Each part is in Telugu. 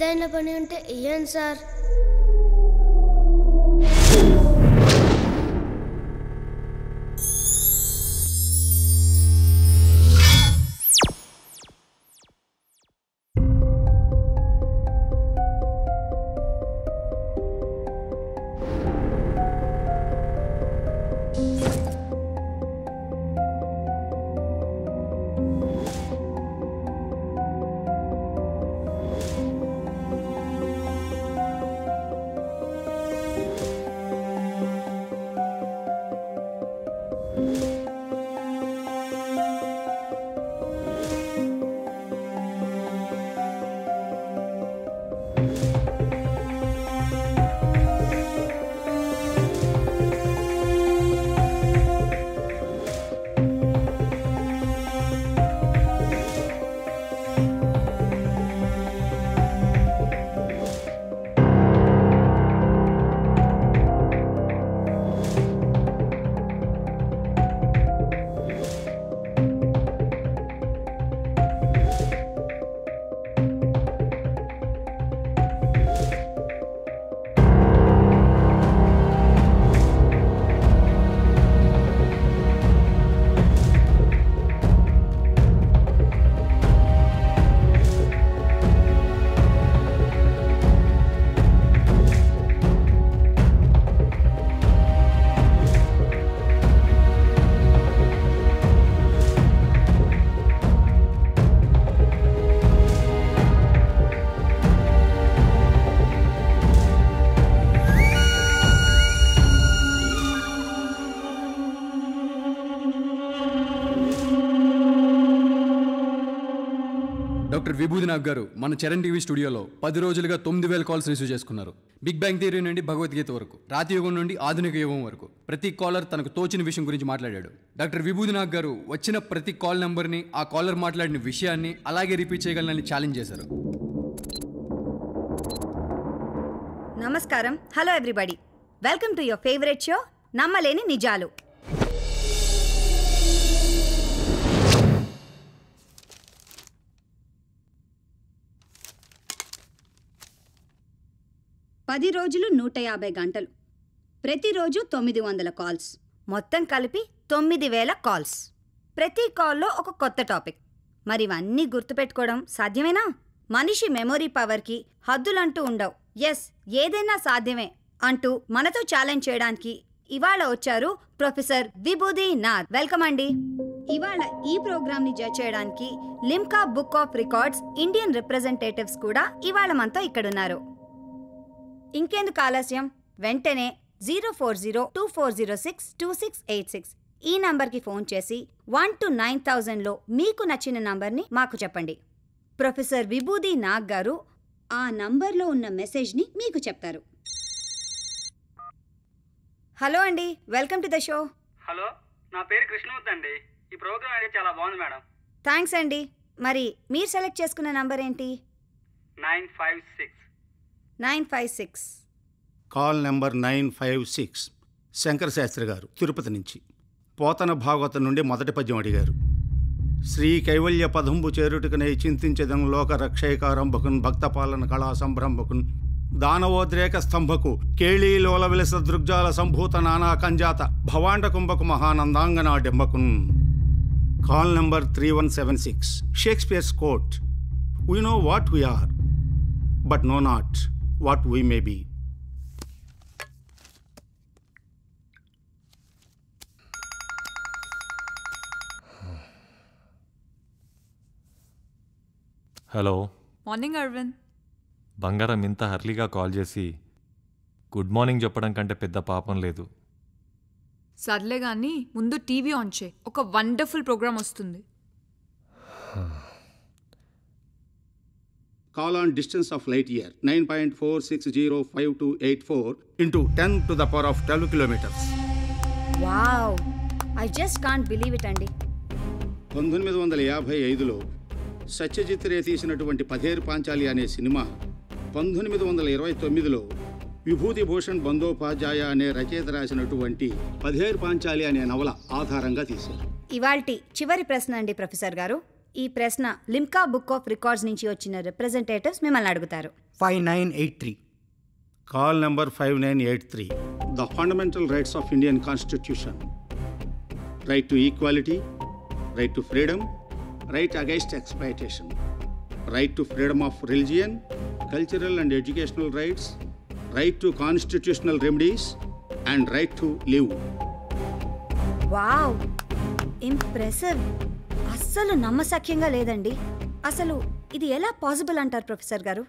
ఏదైనా పని ఉంటే ఇయ్యండి సార్ డాక్టర్ విభూదినాథ్ గారు మన చరణ్ టీవీ స్టూడియోలో పది రోజులుగా తొమ్మిది వేల కాల్స్ రిసీవ్ చేసుకున్నారు బిగ్ బ్యాంగ్ థియరీ నుండి భగవద్గీత వరకు రాతి యుగం నుండి ఆధునిక యుగం వరకు ప్రతి కాలర్ తనకు తోచిన విషయం గురించి మాట్లాడాడు డాక్టర్ విభూదినాథ్ గారు వచ్చిన ప్రతి కాల్ నెంబర్ని ఆ కాలర్ మాట్లాడిన విషయాన్ని అలాగే రిపీట్ చేయగలనని ఛాలెంజ్ చేశారు నమస్కారం hello everybody welcome to your favourite show నమ్మలేని నిజాలు పది రోజులు నూట యాభై గంటలు ప్రతిరోజు తొమ్మిది వందల కాల్స్ మొత్తం కలిపి తొమ్మిది వేల కాల్స్ ప్రతి కాల్లో ఒక కొత్త టాపిక్ మరి ఇవన్నీ గుర్తుపెట్టుకోవడం సాధ్యమేనా మనిషి మెమొరీ పవర్కి హద్దులంటూ ఉండవు ఎస్ ఏదైనా సాధ్యమే అంటూ మనతో ఛాలెంజ్ చేయడానికి ఇవాళ వచ్చారు ప్రొఫెసర్ విభూది నాథ్ వెల్కమ్ అండి ఇవాళ ఈ ప్రోగ్రామ్ ని జడ్జ్ చేయడానికి Limca book of records Indian representatives కూడా ఇవాళ మనతో ఇక్కడున్నారు ఇంకెందుకు ఆలస్యం వెంటనే zero four zero two four zero six two six eight six ఈ నంబర్కి ఫోన్ చేసి వన్ టు నైన్ థౌజండ్లో మీకు నచ్చిన నంబర్ని మాకు చెప్పండి ప్రొఫెసర్ విభూది నాగ్ గారు ఆ నంబర్లో ఉన్న మెసేజ్ని మీకు చెప్తారు హలో అండి welcome to the show hello నా పేరు కృష్ణమూర్తి అండి ఈ ప్రోగ్రామ్ అయితే చాలా బాగుంది మేడం థ్యాంక్స్ అండి మరి మీరు సెలెక్ట్ చేసుకున్న నంబర్ ఏంటి nine five six nine five six call number nine five six Shankara Shastri garu Tirupati నుంచి పోతన భాగవతం నుండి మొదటి పద్యం అడిగారు శ్రీ కైవల్య పదంబు చేరుటకునే చింతించదం లోక రక్షైకారంభకున్ భక్తపాలన కళా సంభ్రంభకున్ దానవోద్రేక స్తంభకు కేళీలోల విలస దృగ్జాల సంభూత నానా కంజాత భవాండ కుంభకు మహానందాంగనా డెంబకున్ call number three one seven six Shakespeare's quote we know what we are but know not what we may be hello morning Aravind బంగారం ఇంత హర్లీగా కాల్ చేసి గుడ్ మార్నింగ్ చెప్పడం కంటే పెద్ద పాపం లేదు సర్లే కానీ ముందు టీవీ ఆన్ చేయి ఒక వండర్ఫుల్ ప్రోగ్రామ్ వస్తుంది call on distance of light year 9.46058284 into 10 to the power of 12 kilometers. Wow I just can't believe it అండి పంతొమ్మిది వందల యాభై ఐదులో సత్యజిత్ రే తీసినటువంటి పధేరు పాంచాలి అనే సినిమా పంతొమ్మిది వందల ఇరవై తొమ్మిదిలో విభూతి భూషణ్ బందోపాధ్యాయ అనే రచయిత రాసినటువంటి పధేరు పాంచాలి అనే నవల ఆధారంగా తీశారు ఇవాల్టి చివరి ప్రశ్న అండి ప్రొఫెసర్ గారు ఈ ప్రశ్న లిమ్కా బుక్ ఆఫ్ రికార్డ్స్ నుంచి వచ్చిన రిప్రజెంటేటివ్స్ మిమ్మల్ని అడుగుతారు five nine eight three call number five nine eight three the fundamental rights of Indian constitution right to equality right to freedom right against exploitation right to freedom of religion cultural and educational rights right to constitutional remedies and right to live wow impressive అస్సలు నమ్మశక్యంగా లేదండి అసలు ఇది ఎలా పాసిబుల్ అంటారు ప్రొఫెసర్ గారు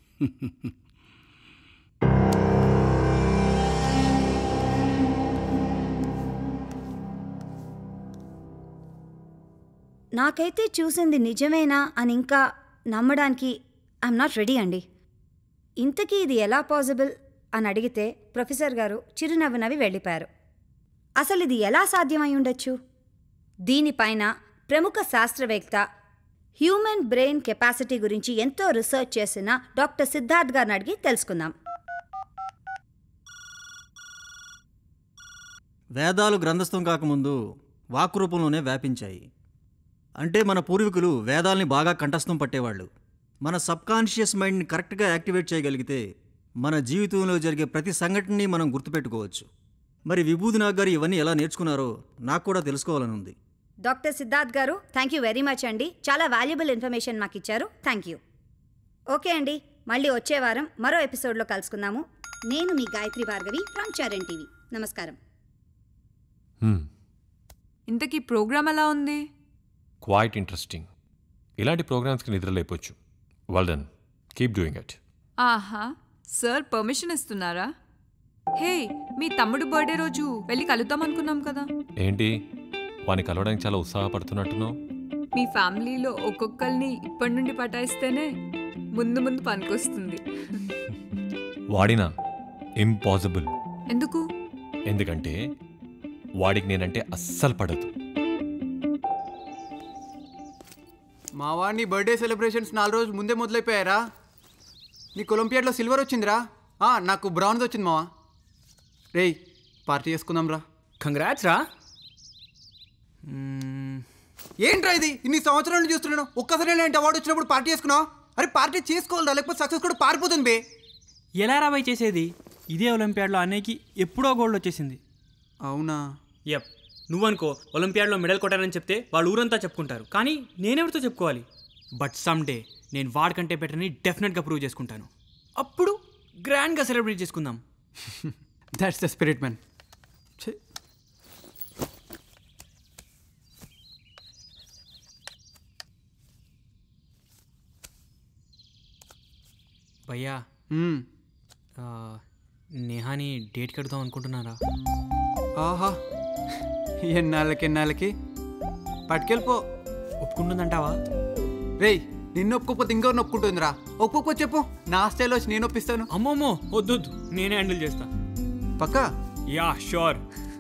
నాకైతే చూసింది నిజమేనా అని ఇంకా నమ్మడానికి ఐఎమ్ నాట్ రెడీ అండి ఇంతకీ ఇది ఎలా పాసిబుల్ అని అడిగితే ప్రొఫెసర్ గారు చిరునవ్వు నవ్వి వెళ్ళిపోయారు అసలు ఇది ఎలా సాధ్యమై ఉండొచ్చు దీనిపైన ప్రముఖ శాస్త్రవేత్త హ్యూమన్ బ్రెయిన్ కెపాసిటీ గురించి ఎంతో రీసెర్చ్ చేసిన డాక్టర్ సిద్ధార్థ్ గారిని అడిగి తెలుసుకుందాం వేదాలు గ్రంథస్థం కాకముందు వాక్ రూపంలోనే వ్యాపించాయి అంటే మన పూర్వీకులు వేదాల్ని బాగా కంఠస్థం పట్టేవాళ్ళు మన సబ్కాన్షియస్ మైండ్ని కరెక్ట్గా యాక్టివేట్ చేయగలిగితే మన జీవితంలో జరిగే ప్రతి సంఘటనని మనం గుర్తుపెట్టుకోవచ్చు మరి విభూదినాగ్ గారు ఇవన్నీ ఎలా నేర్చుకున్నారో నాకు కూడా తెలుసుకోవాలని ఉంది డాక్టర్ సిద్ధార్థ్ గారు థ్యాంక్ యూ వెరీ మచ్ అండి చాలా వాల్యుబుల్ ఇన్ఫర్మేషన్ మాకు ఇచ్చారు థ్యాంక్ యూ ఓకే అండి మళ్ళీ వచ్చే వారం మరో ఎపిసోడ్లో కలుసుకుందాము నేను మీ గాయత్రి భార్గవి ఫ్రమ్ చరణ్ టీవీ నమస్కారం హ్మ్, ఇంతకీ ప్రోగ్రామ్ ఎలా ఉంది క్వైట్ ఇంట్రెస్టింగ్ ఇలాంటి ప్రోగ్రామ్స్కి నిద్ర లేపొచ్చు well done keep doing it ఆహా సార్ పర్మిషన్ ఇస్తున్నారా హే మీ తమ్ముడు బర్త్డే రోజు వెళ్ళి కలుద్దాం అనుకున్నాం కదా ఏంటి వాని కలవడానికి చాలా ఉత్సాహపడుతున్నట్టున్నావు మీ ఫ్యామిలీలో ఒక్కొక్కరిని ఇప్పటి నుండి పటాయిస్తేనే ముందు ముందు పనికొస్తుంది వాడినా ఇంపాసిబుల్ ఎందుకు ఎందుకంటే వాడికి నేనంటే అస్సలు పడదు మా వాడిని బర్త్డే సెలబ్రేషన్స్ నాలుగు రోజులు ముందే మొదలైపోయారా నీకు ఒలింపియాడ్లో సిల్వర్ వచ్చిందిరా ఆ, నాకు బ్రాంజ్ వచ్చింది మావా రేయ్ పార్టీ చేసుకుందాం రా కంగ్రాట్స్ రా ఏంట్రా ఇది ఇన్ని సంవత్సరాల నుంచి చూస్తున్నాను ఒక్కసారి అంటే అవార్డు వచ్చినప్పుడు పార్టీ చేసుకున్నావు అరే పార్టీ చేసుకోవాలరా లేకపోతే సక్సెస్ కూడా పారిపోతుంది బే ఎలా రా బై చేసేది ఇదే ఒలింపియాడ్లో అన్నయ్యకి ఎప్పుడో గోల్డ్ వచ్చేసింది అవునా యప్ నువ్వనుకో ఒలింపియాడ్లో మెడల్ కొట్టానని చెప్తే వాళ్ళు ఊరంతా చెప్పుకుంటారు కానీ నేనెవరితో చెప్పుకోవాలి బట్ సమ్ డే నేను వాడికంటే బెటర్ని డెఫినెట్గా ప్రూవ్ చేసుకుంటాను అప్పుడు గ్రాండ్గా సెలబ్రేట్ చేసుకుందాం దట్స్ ద స్పిరిట్ మ్యాన్ భయ్యా ఆ, నేహాని డేట్ కడదాం అనుకుంటున్నారా ఆహా ఎన్నాళ్ళకి ఎన్నాళ్ళకి పట్టుకెళ్ళిపో ఒప్పుకుంటుందంటావా రేయ్ నిన్ను ఒప్పుకోకపోతే ఇంకెవరిని ఒప్పుకుంటుందిరా ఒప్పుకోకపోతే చెప్పు నా స్టైల్ వచ్చి నేను ఒప్పిస్తాను అమ్మమ్మో వద్దు వద్దు నేనే హ్యాండిల్ చేస్తా పక్కా yeah sure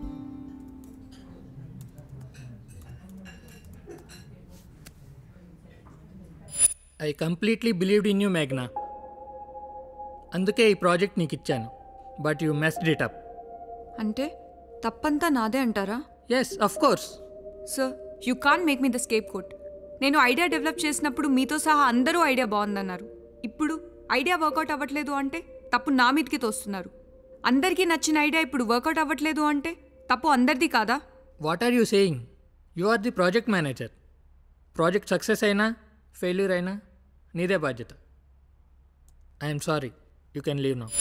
I completely believed in you మేఘ్నా అందుకే ఈ ప్రాజెక్ట్ నీకు ఇచ్చాను but you messed it up అంటే తప్పంతా నాదే అంటారా yes of course sir you can make me the scapegoat నేను ఐడియా డెవలప్ చేసినప్పుడు మీతో సహా అందరూ ఐడియా బాగుందన్నారు ఇప్పుడు ఐడియా వర్కౌట్ అవ్వట్లేదు అంటే తప్పు నా మీదకి తోస్తున్నారు అందరికీ నచ్చిన ఐడియా ఇప్పుడు వర్కౌట్ అవ్వట్లేదు అంటే తప్పు అందరిది కాదా what are you saying you are the project manager project success అయినా ఫెయిల్యూర్ అయినా నీదే బాధ్యత I'm sorry you can leave now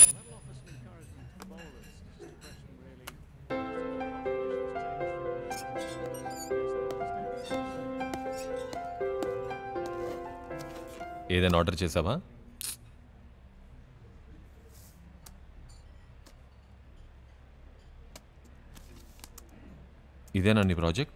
ఏదైనా ఆర్డర్ చేసావా ఇదేనా నీ ప్రాజెక్ట్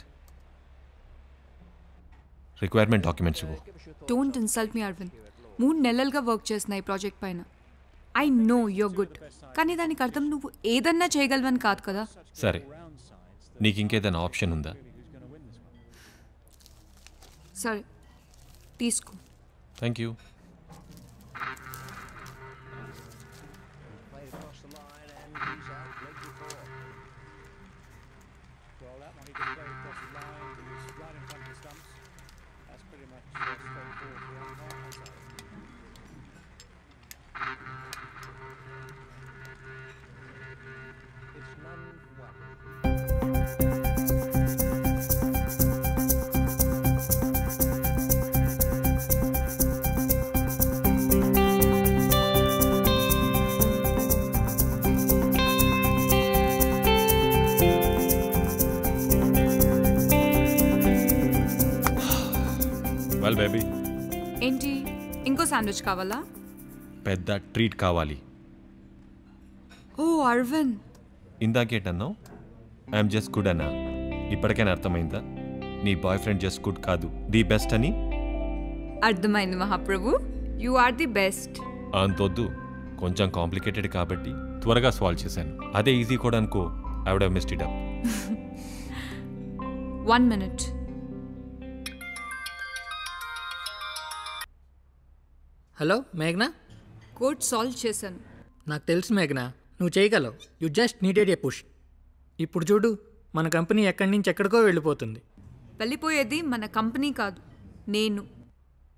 రిక్వైర్మెంట్ డాక్యుమెంట్స్ ఇవ్వు డోంట్ ఇన్సల్ట్ మీ అరవింద్ మూడు నెలలుగా వర్క్ చేసిన ఈ ప్రాజెక్ట్ పైన ఐ నో యూర్ గుడ్ కానీ దానికి అర్థం నువ్వు ఏదన్నా చేయగలవని కాదు కదా సరే నీకు ఇంకేదైనా ఆప్షన్ ఉందా సరే తీసుకో థ్యాంక్ యూ వెల్ బేబీ ఏంటి ఇంకో శాండ్విచ్ కావాలా పెద్ద ట్రీట్ కావాలి ఓ అర్విన్ ఇందాకేటన్నావు ఐఎమ్ జస్ట్ గుడ్ అన్నా ఇప్పటికైనా అర్థమైందా నీ బాయ్ ఫ్రెండ్ జస్ట్ గుడ్ కాదు ది బెస్ట్ అని అర్థమైంది మహాప్రభు యు ఆర్ ది బెస్ట్ అంతొద్దు కొంచెం కాంప్లికేటెడ్ కాబట్టి త్వరగా సాల్వ్ చేశాను అదే ఈజీ కూడా అనుకో I would missed it up one minute hello మేఘనా కోడ్ సాల్వ్ చేశాను నాకు తెలుసు మేఘనా నువ్వు చేయగలవు you just needed A push ఇప్పుడు చూడు మన కంపెనీ ఎక్కడి నుంచి ఎక్కడికో వెళ్ళిపోతుంది వెళ్ళిపోయేది మన కంపెనీ కాదు నేను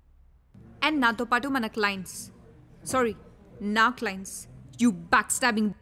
అండ్ నాతో పాటు మన క్లయింట్స్ సారీ నా క్లయింట్స్ యూ బ్యాక్ స్టాబింగ్